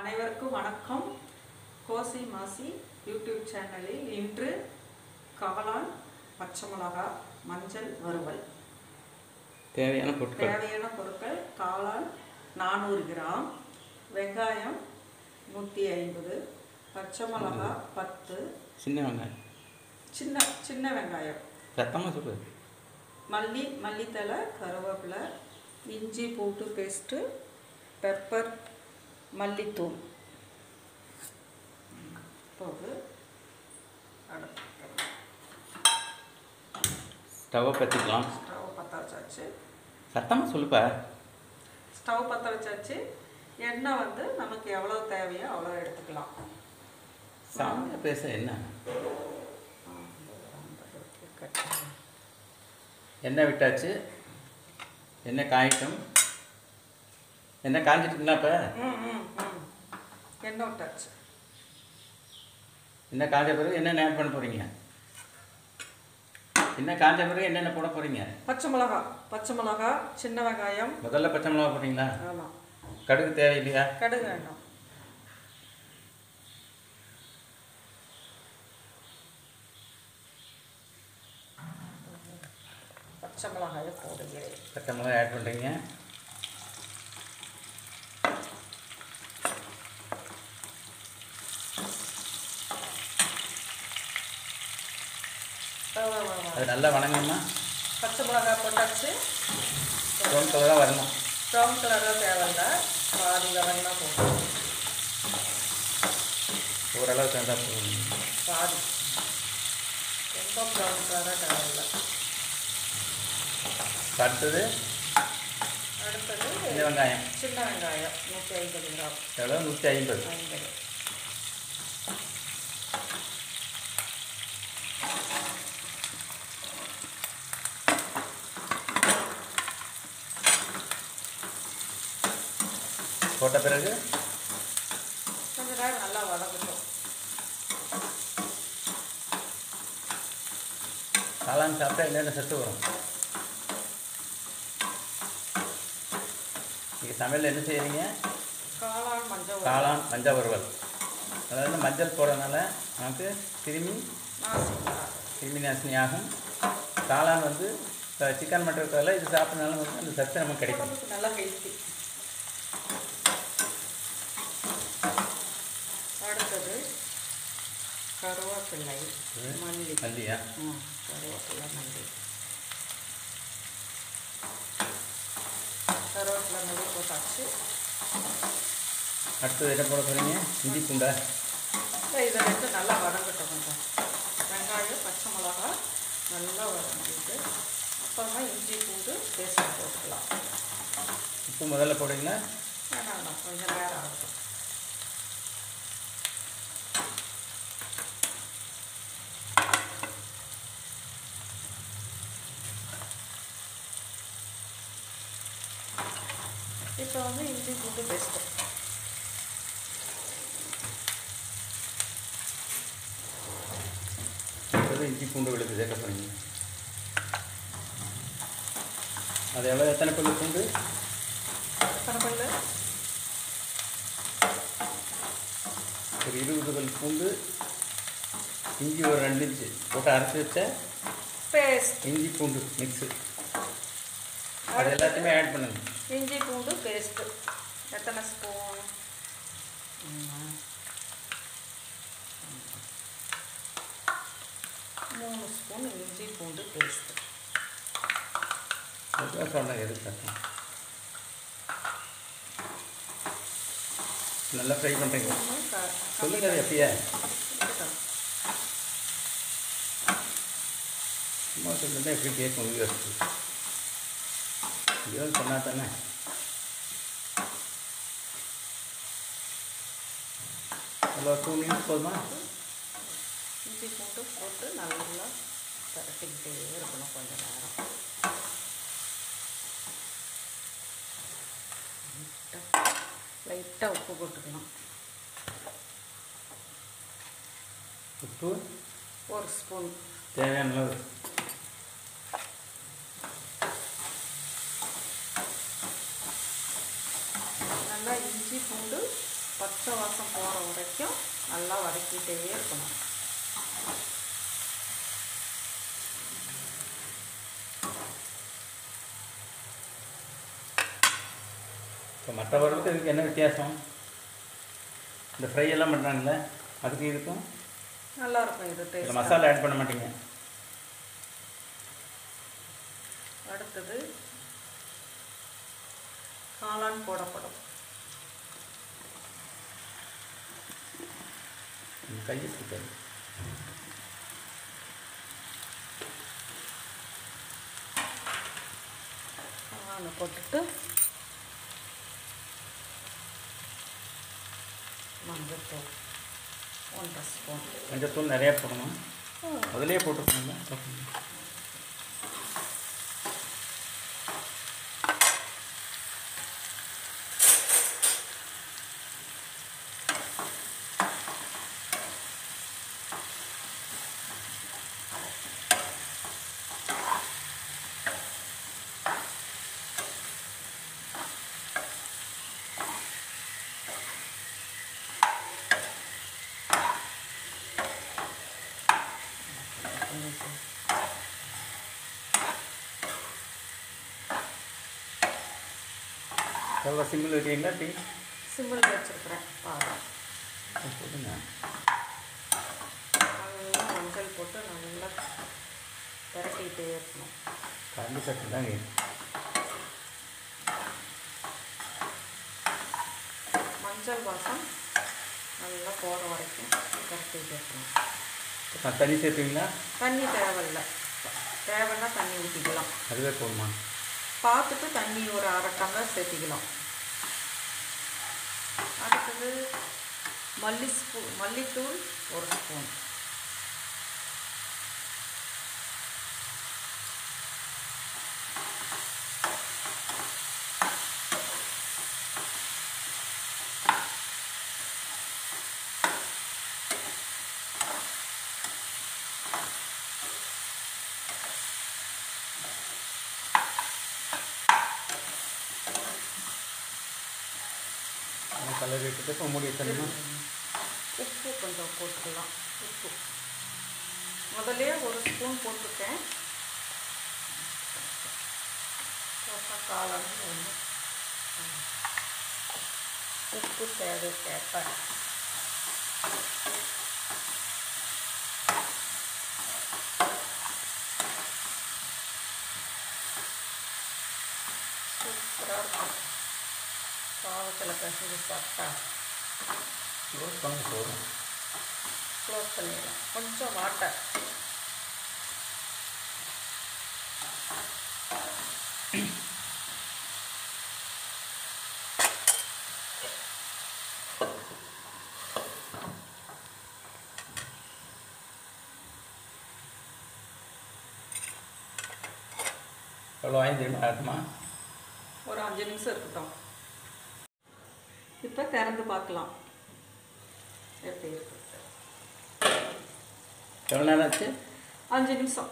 அனைவருக்கும் வணக்கம் கோசி மாசி யூடியூப் சேனலில் இன்று காளான் பச்சை மிளகா மஞ்சள் வறுவல் தேவையான பொருட்கள் தேவையான பொருட்கள் காளான் நானூறு கிராம் வெங்காயம் நூற்றி ஐம்பது பச்சை மிளகா பத்து சின்ன வெங்காயம் சின்ன சின்ன வெங்காயம் சத்தமாக சொல்லுது மல்லி மல்லித்தலை கருவேப்பிலை இஞ்சி பூண்டு பேஸ்ட்டு பெப்பர் மல்லித்தூள் போது அடுத்து ஸ்டவ்வை பற்றிக்கலாம் ஸ்டவ் பற்ற வச்சாச்சு சத்தமாக சொல்லுப்பா ஸ்டவ் பற்ற வச்சாச்சு எண்ணெய் வந்து நமக்கு எவ்வளோ தேவையோ அவ்வளோ எடுத்துக்கலாம் சாமியாக பேச என்ன எண்ணெய் விட்டாச்சு எண்ணெய் காயட்டும் எண்ணெய் காய்ஞ்சிட்டுங்களா இப்போ ம் ம் ம் எண்ணெய் விட்டாச்சு எண்ணெய் காய்ஞ்ச பிறகு என்னென்ன ஆட் பண்ண போகிறீங்க எண்ணெய் காய்ஞ்ச பிறகு என்னென்ன போட போகிறீங்க பச்சை மிளகா பச்சை மிளகா சின்ன வெங்காயம் முதல்ல பச்சை மிளகா போடுறீங்களா ஆமாம் கடுகு தேவையில்லையா கடுகு வேண்டாம் பச்சை மிளகாயை போடுகிறேன் பச்சை மிளகா ஆட் பண்ணுறீங்க வா, வா, வா, வா. அது நல்லா வணங்கணும்னா பச்சை மிளகாய் போட்டாச்சு ப்ரௌன் கலராக வரணும் ப்ரௌன் கலராக தேவையில்ல பாதி வதங்கினா போதும் ஓரளவுக்கு இருந்தால் போதும் பாதி ரொம்ப ப்ரௌன் கலராக தேவையில்ல அடுத்தது அடுத்தது சின்ன வெங்காயம் சின்ன வெங்காயம் நூற்றி ஐம்பது கிராம் எவ்வளோ நூற்றி ஐம்பது ஐம்பது போட்ட பிறகு கொஞ்ச நேரம் நல்லா வதங்கட்டும் காளான் சாப்பிட்டா என்னென்ன சத்து வரும் நீங்கள் சமையலில் என்ன செய்கிறீங்க காளான் மஞ்சள் காளான் மஞ்சள் வறுவல் அதாவது மஞ்சள் போடுறதுனால நமக்கு கிருமி நாசிக்கா கிருமி நாசினி ஆகும் காளான் வந்து இப்போ சிக்கன் மட்டன் இருக்கிறதால இது சாப்பிட்றதுனால வந்து அந்த சத்து நமக்கு கிடைக்கும் உடம்புக்கு நல்லா ஹெல்த்தி அடுத்தது கருவேப்பிள்ளை மல்லி மல்லியா ம் கருவேப்பிலை மல்லி கருவேப்பிலை மல்லி போட்டாச்சு அடுத்தது என்ன போட போகிறீங்க இஞ்சி பூண்டா இப்போ இதை ரெண்டு நல்லா வதங்கட்டும் கொஞ்சம் வெங்காயம் பச்சை மிளகா நல்லா வதங்கிட்டு அப்புறமா இஞ்சி பூண்டு பேஸ்ட் போட்டுக்கலாம் உப்பு முதல்ல போடுறீங்களா வேணாம் வேணாம் கொஞ்சம் நேரம் ஆகட்டும் இப்போ வந்து இஞ்சி பூண்டு பேஸ்ட்டு அடுத்தது இஞ்சி பூண்டு விழுது சேர்க்க போகிறீங்க அது எவ்வளோ எத்தனை பல்லு பூண்டு பரவாயில்ல ஒரு இருபது பல் பூண்டு இஞ்சி ஒரு ரெண்டு இன்ச்சு போட்டு அரைச்சி வச்ச பேஸ்ட் இஞ்சி பூண்டு மிக்ஸு அது எல்லாத்தையுமே ஆட் பண்ணுங்க இஞ்சி பூண்டு பேஸ்ட்டு எத்தனை ஸ்பூன் மூணு ஸ்பூன் இஞ்சி பூண்டு பேஸ்ட்டு அதுதான் சொன்னேன் எது சத்தம் நல்லா ஃப்ரை பண்ணுறீங்க சொல்லுங்க அது எப்படியா சும்மா சொல்லுங்க எப்படி கேட்கும் வியூவர்ஸ் வியூவர்ஸ் சொன்னா தானே ஹலோ டூ மினிட்ஸ் போதுமா இஞ்சி பூண்டு போட்டு நல்லா பரட்டிக்கிட்டே இருக்கணும் கொஞ்ச நேரம் லைட்டாக உப்பு போட்டுக்கணும் உப்பு ஒரு ஸ்பூன் தேவையான அளவு நல்லா இஞ்சி பூண்டு பச்சை பச்சை வாசம் போகிற வரைக்கும் நல்லா வதக்கிட்டே இருக்கணும் இப்போ மற்ற வறுவலுக்கு இதுக்கு என்ன வித்தியாசம் இந்த ஃப்ரை எல்லாம் பண்ணுறாங்கல்ல அதுக்கு இதுக்கும் நல்லா இருக்கும் இது இதில் டேஸ்ட் மசாலா ஆட் பண்ண மாட்டீங்க அடுத்தது காளான் போடப்படும் கையை சுத்தாது காளானை போட்டுட்டு மஞ்சத்தூள் ஒன்றரை ஸ்பூன் கொஞ்சம் தூள் நிறையா போடணும் முதலே போட்டுருக்கோங்க எவ்வளோ சிம்பிள் வைக்கிறீங்களா டீ சிம்பிள் வச்சுருக்குறேன் பாருங்க போடுங்க நல்லா மஞ்சள் போட்டு நல்லா திரட்டிகிட்டே இருக்கணும் கரண்டி சட்டு தாங்க மஞ்சள் வாசம் நல்லா போகிற வரைக்கும் திரட்டிகிட்டே இருக்கணும் நான் தண்ணி சேர்த்துவீங்களா தண்ணி தேவையில்ல தேவைன்னா தண்ணி ஊற்றிக்கலாம் அதுவே போதுமா பார்த்துட்டு தண்ணி ஒரு அரை டம்ளர் சேர்த்திக்கலாம் அடுத்தது மல்லி ஸ்பூ மல்லித்தூள் ஒரு ஸ்பூன் கலர் விட்டுட்டு இப்போ மூடி வச்சிடணுமா உப்பு கொஞ்சம் போட்டுக்கலாம் உப்பு முதல்ல ஒரு ஸ்பூன் போட்டிருக்கேன் போட்டா காளான் ஒன்று உப்பு தேவைக்கேற்ப சூப்பராக இருக்கும் சாதத்தில் பிசைஞ்சு சாப்பிட்டா க்ளோஸ் பண்ண போதும் க்ளோஸ் பண்ணிடலாம் கொஞ்சம் வாட்டர் எவ்வளோ வாங்கி தெரியுமா ஆட்டுமா ஒரு அஞ்சு நிமிஷம் இருக்கட்டும் இப்போ திறந்து பார்க்கலாம் எப்படி இருக்கு எவ்வளோ நேரம் ஆச்சு அஞ்சு நிமிஷம்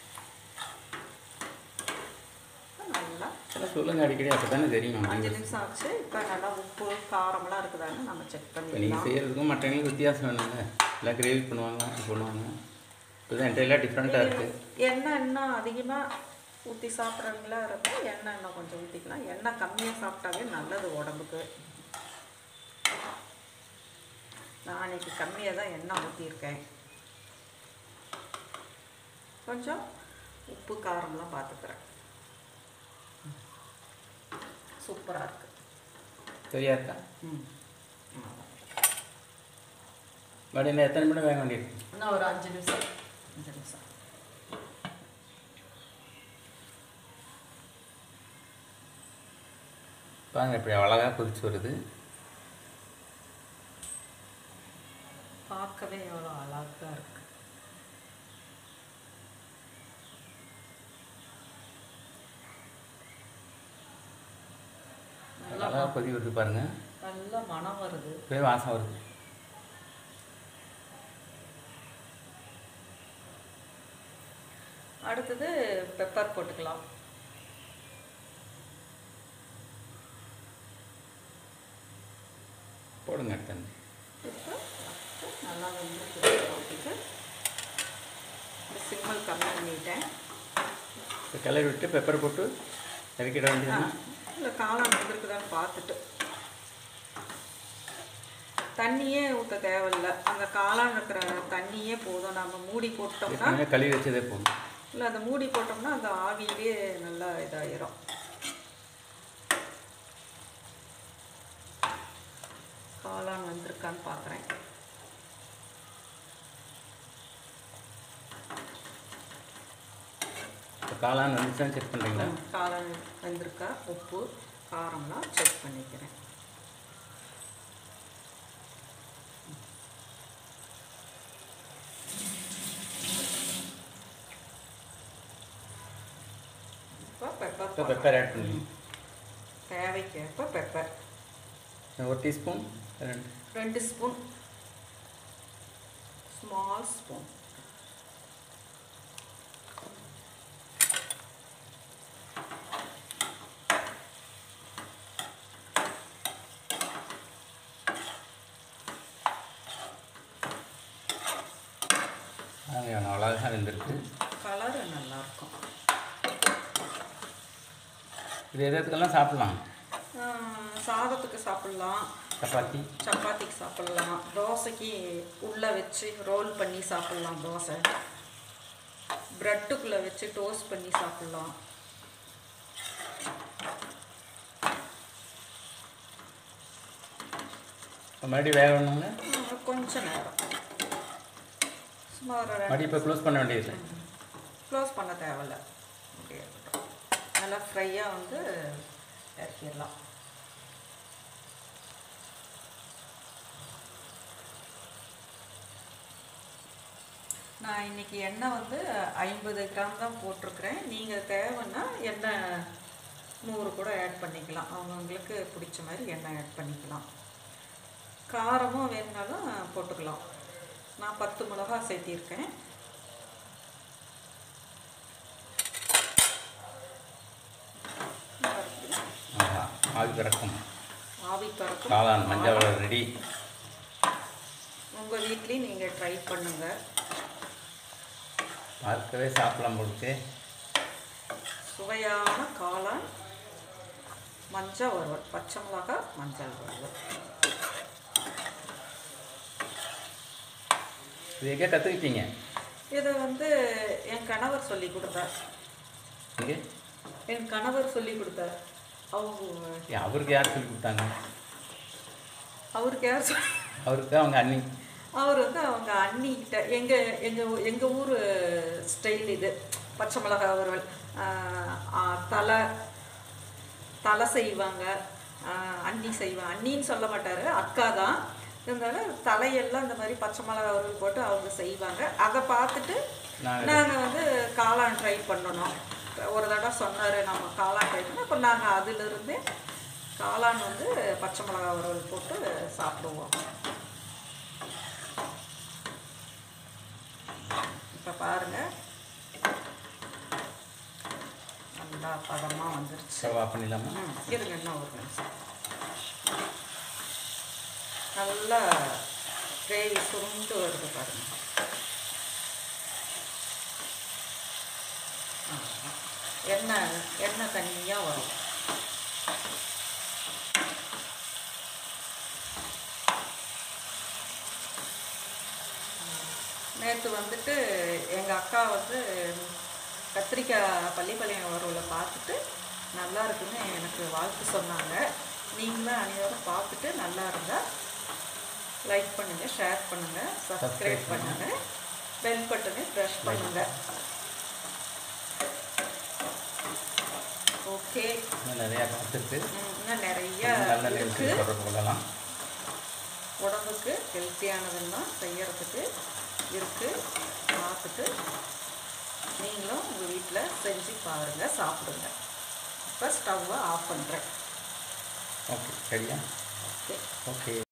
நல்லா எல்லாம் சொல்லுங்கள் அடிக்கடி அப்போ தானே தெரியும் அஞ்சு நிமிஷம் ஆச்சு இப்போ நல்லா உப்பு காரமெல்லாம் இருக்குதான்னு நம்ம செக் இப்போ நீங்கள் பண்ணிடலாம் செய்கிறதுக்கும் மற்றவங்களுக்கு வித்தியாசம் வேணுங்க எல்லாம் கிரேவி பண்ணுவாங்க இது பண்ணுவாங்க இப்போ தான் என்கிட்ட டிஃப்ரெண்ட்டாக இருக்குது எண்ணெய் இன்னும் அதிகமாக ஊற்றி சாப்பிட்றவங்களா இருந்தால் எண்ணெய் இன்னும் கொஞ்சம் ஊற்றிக்கலாம் எண்ணெய் கம்மியாக சாப்பிட்டாவே நல்லது உடம்புக்கு நான் அன்னைக்கு கம்மியாக தான் எண்ணெய் ஊற்றியிருக்கேன் கொஞ்சம் உப்பு காரம்லாம் பார்த்துக்கிறேன் சூப்பராக இருக்குது சரியா இருக்கா ம் பட் இன்னும் எத்தனை மணி வேக வேண்டியிருக்கு இன்னும் ஒரு அஞ்சு நிமிஷம் அஞ்சு நிமிஷம் பாருங்க இப்படி அழகாக கொதிச்சு வருது பார்க்கவே எவ்வளோ அழகாக இருக்கு நல்லா அழகாக கொதி வருது பாருங்க நல்ல மனம் வருது இப்போயே வாசம் வருது அடுத்தது பெப்பர் போட்டுக்கலாம் போடுங்க எடுத்து இப்போ நல்லா வெந்துருக்கு பார்த்துட்டு இந்த சிம்மல் கம்மி பண்ணிட்டேன் இப்போ கிளறி விட்டு பெப்பர் போட்டு இறக்கிட வேண்டியது இல்லை காளான் வெந்திருக்குதான்னு பார்த்துட்டு தண்ணியே ஊற்ற தேவையில்ல அந்த காளான் இருக்கிற தண்ணியே போதும் நம்ம மூடி போட்டோம்னா ஏற்கனவே கழுவி வச்சதே போதும் இல்லை அந்த மூடி போட்டோம்னா அந்த ஆவியிலே நல்லா இதாயிரும் காளான் வந்திருக்கான்னு பார்க்குறேன் இப்போ காளான் வந்துச்சான்னு செக் பண்ணுறீங்களா காளான் வெந்திருக்கா உப்பு காரம்லாம் செக் பண்ணிக்கிறேன் இப்போ இப்போ பெப்பர் பெப்பர் ஆட் பண்ணி தேவைக்கேற்ப பெப்பர் ஒரு டீஸ்பூன் ரெண்டு ரெண்டு ஸ்பூன் ஸ்மால் ஸ்பூன் அது அழகாக இருந்திருக்கு கலரு நல்லாயிருக்கும் இது எது எதுக்கெல்லாம் சாப்பிட்லாம் சாதத்துக்கு சாப்பிட்லாம் சப்பாத்தி சப்பாத்திக்கு சாப்பிட்லாம் தோசைக்கு உள்ளே வச்சு ரோல் பண்ணி சாப்பிட்லாம் தோசை ப்ரெட்டுக்குள்ளே வச்சு டோஸ்ட் பண்ணி சாப்பிட்லாம் இப்போ மறுபடியும் வேக வேணுங்க இன்னும் கொஞ்ச நேரம் சும்மா ஒரு மறுபடியும் இப்போ க்ளோஸ் பண்ண வேண்டியது க்ளோஸ் பண்ண தேவையில்ல அப்படியே இருக்கட்டும் நல்லா ஃப்ரையாக வந்து இறக்கிடலாம் நான் இன்னைக்கு எண்ணெய் வந்து ஐம்பது கிராம் தான் போட்டிருக்கிறேன் நீங்கள் தேவைன்னா எண்ணெய் நூறு கூட ஆட் பண்ணிக்கலாம் அவங்கவுங்களுக்கு பிடிச்ச மாதிரி எண்ணெய் ஆட் பண்ணிக்கலாம் காரமும் வேணுனாலும் போட்டுக்கலாம் நான் பத்து மிளகா சேர்த்திருக்கேன் ஆஹா ஆவி பிறக்கும் ஆவி பறக்கும் காளான் மஞ்சள் ரெடி உங்கள் வீட்லேயும் நீங்கள் ட்ரை பண்ணுங்கள் பார்க்கவே சாப்பிடலாம் போடுச்சு சுவையான காளான் மஞ்சள் வறுவல் பச்சை மிளகா மஞ்சள் வறுவல் இது எங்கே கற்றுக்கிட்டீங்க இதை வந்து என் கணவர் சொல்லி கொடுத்தார் இங்கே என் கணவர் சொல்லி கொடுத்தார் அவங்க ஏன் அவருக்கு யார் சொல்லி கொடுத்தாங்க அவருக்கு யார் சொல்லி அவருக்கு அவங்க அண்ணி அவர் வந்து அவங்க அண்ணிக்கிட்ட எங்கள் எங்கள் எங்கள் ஊர் ஸ்டைல் இது பச்சை மிளகாய் வறுவல் ஆஹ் ஆஹ் தலை தலை செய்வாங்க ஆஹ் அண்ணி செய்வாங்க அண்ணின்னு சொல்ல மாட்டார் அக்கா தான் இருந்தாலும் தலையெல்லாம் இந்த மாதிரி பச்சை மிளகாய் வறுவல் போட்டு அவங்க செய்வாங்க அதை பார்த்துட்டு நாங்க நாங்கள் வந்து காளான் ட்ரை பண்ணணும் ஒரு தடவை சொன்னார் நம்ம காளான் ட்ரை பண்ணோம் அப்போ நாங்கள் அதிலிருந்து காளான் வந்து பச்சை மிளகாய் வறுவல் போட்டு சாப்பிடுவோம் இப்போ பாருங்க நல்லா பதமாக வந்துருச்சு சவா பண்ணிடலாமா ம் இருங்க இன்னும் ஒரு நிமிஷம் நல்லா கிரேவி சுருண்டு வருது பாருங்க ஆமா. எண்ணெய் எண்ணெய் தனியாக வரும் நேற்று வந்துட்டு எங்கள் அக்கா வந்து கத்திரிக்காய் பள்ளிப்பாளையம் வரவுல பார்த்துட்டு நல்லா இருக்குன்னு எனக்கு வாழ்த்து சொன்னாங்க நீங்களும் அனைவரும் பார்த்துட்டு நல்லா இருந்தால் லைக் பண்ணுங்கள் ஷேர் பண்ணுங்கள் Subscribe சப்ஸ்கிரைப் பண்ணுங்கள் பெல் பட்டனை ப்ரெஷ் பண்ணுங்கள் ஓகே இன்னும் நிறையா பார்த்துட்டு இன்னும் நிறைய நல்ல இருக்கு நிகழ்ச்சி தொடர்பு கொள்ளலாம் உடம்புக்கு ஹெல்த்தியானதெல்லாம் செய்யறதுக்கு இருக்குது பார்த்துட்டு நீங்களும் உங்கள் வீட்டில் செஞ்சு பாருங்கள் சாப்பிடுங்க இப்போ ஸ்டவ்வை ஆஃப் பண்ணுறேன் ஓகே சரியா ஓகே ஓகே